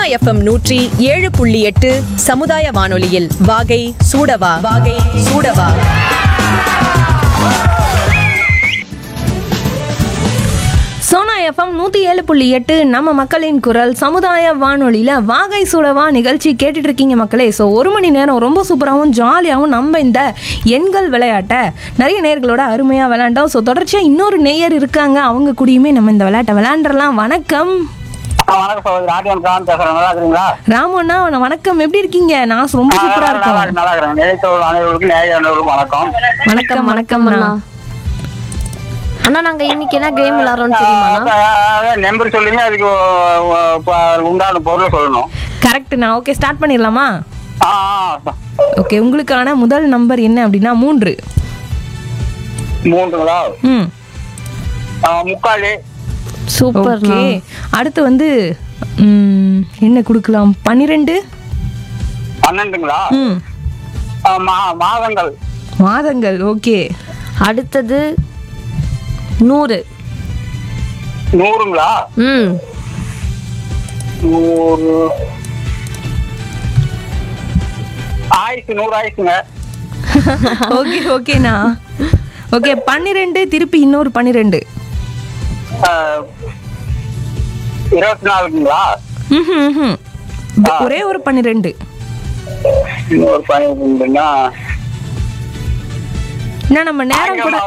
FM நூற்றி ஏழு புள்ளி எட்டு சமுதாய வானொலியில் வாகை சூடவா வாகை சூடவா சோனா எஃப்எம் நூற்றி ஏழு புள்ளி எட்டு நம்ம மக்களின் குரல் சமுதாய வானொலியில் வாகை சுடவா நிகழ்ச்சி கேட்டுட்டு இருக்கீங்க மக்களே ஸோ ஒரு மணி நேரம் ரொம்ப சூப்பராகவும் ஜாலியாகவும் நம்ம இந்த எண்கள் விளையாட்டை நிறைய நேர்களோட அருமையாக விளையாண்டோம் ஸோ தொடர்ச்சியாக இன்னொரு நேயர் இருக்காங்க அவங்க கூடயுமே நம்ம இந்த விளையாட்டை விளையாண்டுறலாம் வணக்கம் ஆ, வணக்கம் சகோதரி ஆட்டியம் கான் பேசுறேன் நல்லா இருக்கிறீங்களா ராமண்ணா வணக்கம் எப்படி இருக்கீங்க நான் ரொம்ப ஆ, சூப்பராக நல்லா இருக்கேன் இருக்கு, நல்லா இருக்கிறேன் நிலைத்தோர் அனைவருக்கும் நேய அனைவருக்கும் வணக்கம் வணக்கம் வணக்கம் அண்ணா அண்ணா நாங்க இன்னைக்கு என்ன கேம் விளையாடுறோம் தெரியுமாண்ணா நம்பர் சொல்லுங்க அதுக்கு ஒ- ஒ- ப- உண்டான பொருளை சொல்லணும் கரெக்ட்ண்ணா ஓகே ஸ்டார்ட் பண்ணிடலாமா ஆ ஆ, ஓகே உங்களுக்கான முதல் நம்பர் என்ன அப்படின்னா மூன்று மூன்றுங்களா ம் ஆ, முக்காலி சூப்பர் ஓகே அடுத்து வந்து ம், என்ன கொடுக்கலாம் பன்னிரெண்டு பன்னெண்டுங்களா ம் ஆ, மா- மாதங்கள் மாதங்கள் ஓகே அடுத்தது நூறு நூறுங்களா ம் நூறு ஆயிரத்து நூறு ஆயிரத்துங்க ஓகே ஓகேண்ணா ஓகே பன்னிரெண்டு திருப்பி இன்னொரு பன்னிரெண்டு ஆ, இருபத்தி நாலுங்களா ம்ஹும், ம்ஹும். ஒரே ஒரு பன்னிரெண்டு இன்னொரு பன்னிரெண்டுன்னா என்ன நம்ம நேரம் கூட